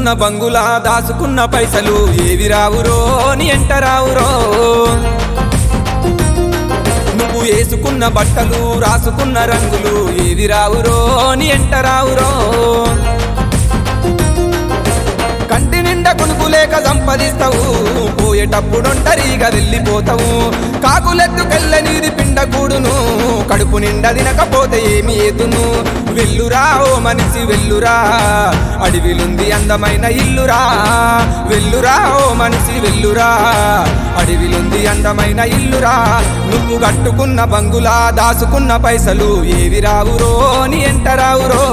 కట్టుకున్న బంగులా దాసుకున్న పైసలు ఏవి రావురో నీ ఎంట రావురో నువ్వు వేసుకున్న బట్టలు రాసుకున్న రంగులు ఏవి రావురో నీ ఎంట రావురో కంటి నిండా కొనుకు లేక సంపదిస్తావు పోయేటప్పుడు ఒంటరిగా వెళ్ళిపోతావు కాకులెత్తుకెళ్ళ నీది పిండకూడును కడుపు నిండా తినకపోతే ఏమి ఏతును వెల్లురా ఓ మనిషి వెల్లురా అడవిలుంది అందమైన ఇల్లురా వెల్లురా ఓ మనిషి వెల్లురా అడవిలుంది అందమైన ఇల్లురా నువ్వు కట్టుకున్న బంగులా దాసుకున్న పైసలు ఏవి రావురో నీ ఎంట రావురో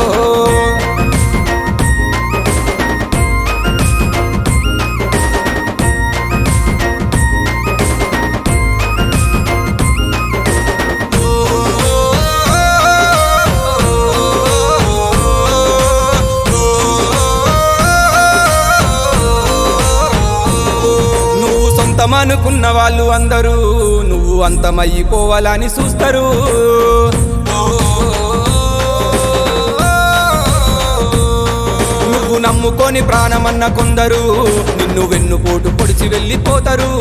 నువ్వు సొంతమనుకున్న వాళ్ళు అందరూ నువ్వు అంతమయ్యిపోవాలని చూస్తారు నువ్వు నమ్ముకొని ప్రాణమన్న కొందరు నిన్ను వెన్నుపోటు పొడిచి వెళ్ళిపోతారు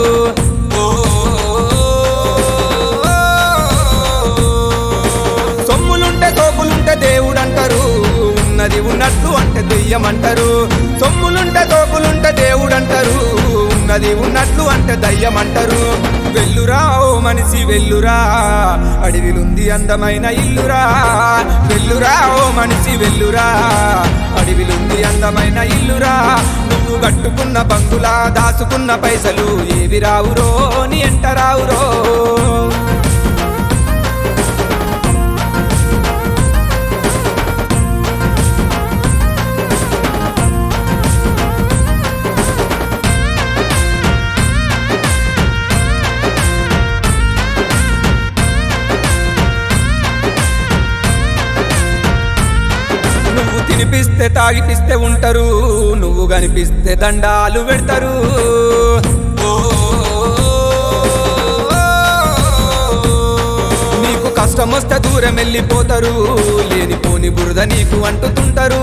సొమ్ములుంటే తోపులుంటే దేవుడు అంటారు ఉన్నది ఉన్నట్లు అంటే దెయ్యం అంటారు సొమ్ములుంటే తోపులుంటే దేవుడు అంటారు ఉన్నది ఉన్నట్లు అంటే దయ్యం అంటారు వెల్లురా ఓ మనిషి వెల్లురా అడవిలుంది అందమైన ఇల్లురా వెల్లురా ఓ మనిషి వెల్లురా అడవిలుంది అందమైన ఇల్లురా నువ్వు కట్టుకున్న బంగులా దాసుకున్న పైసలు ఏవి రావురో నీ ఎంట రావురో నువ్వు తినిపిస్తే తాగిపిస్తే ఉంటారు నువ్వు కనిపిస్తే దండాలు పెడతారు నీకు కష్టం వస్తే దూరం వెళ్ళిపోతారు లేనిపోని బురద నీకు అంటుతుంటారు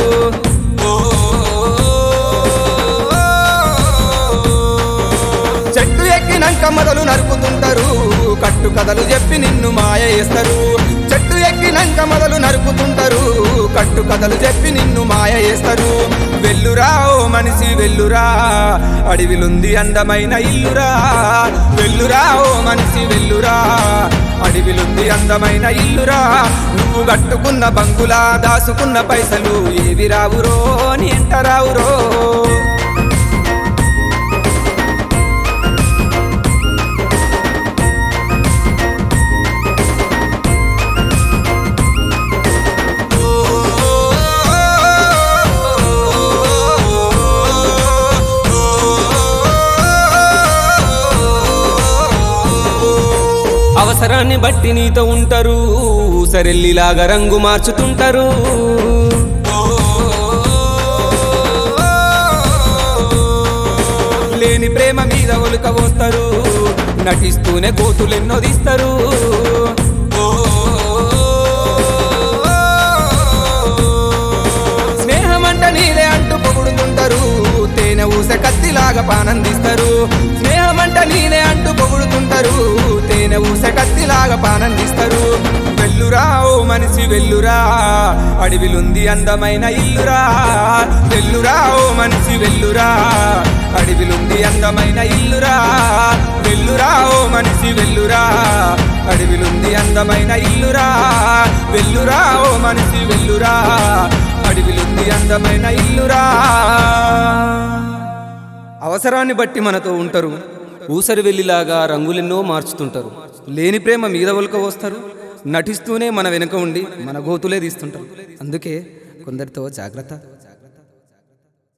చెట్టు ఎక్కినాక మొదలు నరుకుతుంటారు కట్టు కథలు చెప్పి నిన్ను మాయ చేస్తారు చెట్టు ఎక్కినాక మొదలు నరుకుతుంటారు కట్టు కథలు చెప్పి నిన్ను మాయ చేస్తారు వెల్లురా ఓ మనిషి వెల్లురా అడవిలుంది అందమైన ఇల్లురా వెల్లురా ఓ మనిషి వెల్లురా అడవిలుంది అందమైన ఇల్లురా నువ్వు కట్టుకున్న బంగులా దాసుకున్న పైసలు ఏవి రావురో నీ ఎంట రావురో అవసరాన్ని బట్టి నీతో ఉంటారు సరెల్లిలాగా రంగు మార్చుతుంటారు లేని ప్రేమ మీద ఒలుక పోస్తారు నటిస్తూనే కోతులెన్నో తీస్తారు స్నేహం అంట నీదే అంటూ పొగుడుతుంటారు తేనె ఊస కత్తిలాగా పానందిస్తారు స్నేహం అంట నీదే అంటూ పొగుడుతుంటారు తేనె ఊస కత్తిలాగా పానందిస్తారు వెల్లురా ఓ మనిషి వెల్లురా అడవిలుంది అందమైన ఇల్లురా వెల్లురా ఓ మనిషి వెల్లురా అడవిలుంది అందమైన ఇల్లురా వెల్లురా ఓ మనిషి వెల్లురా అడవిలుంది అందమైన ఇల్లురా వెల్లురా ఓ మనిషి వెల్లురా అడవిలుంది అందమైన ఇల్లురా అవసరాన్ని బట్టి మనతో ఉంటారు ఊసరి వెళ్ళిలాగా రంగులెన్నో మార్చుతుంటారు లేని ప్రేమ మీద ఒలక వస్తారు నటిస్తూనే మన వెనుక ఉండి మన గోతులే తీస్తుంటారు అందుకే కొందరితో జాగ్రత్త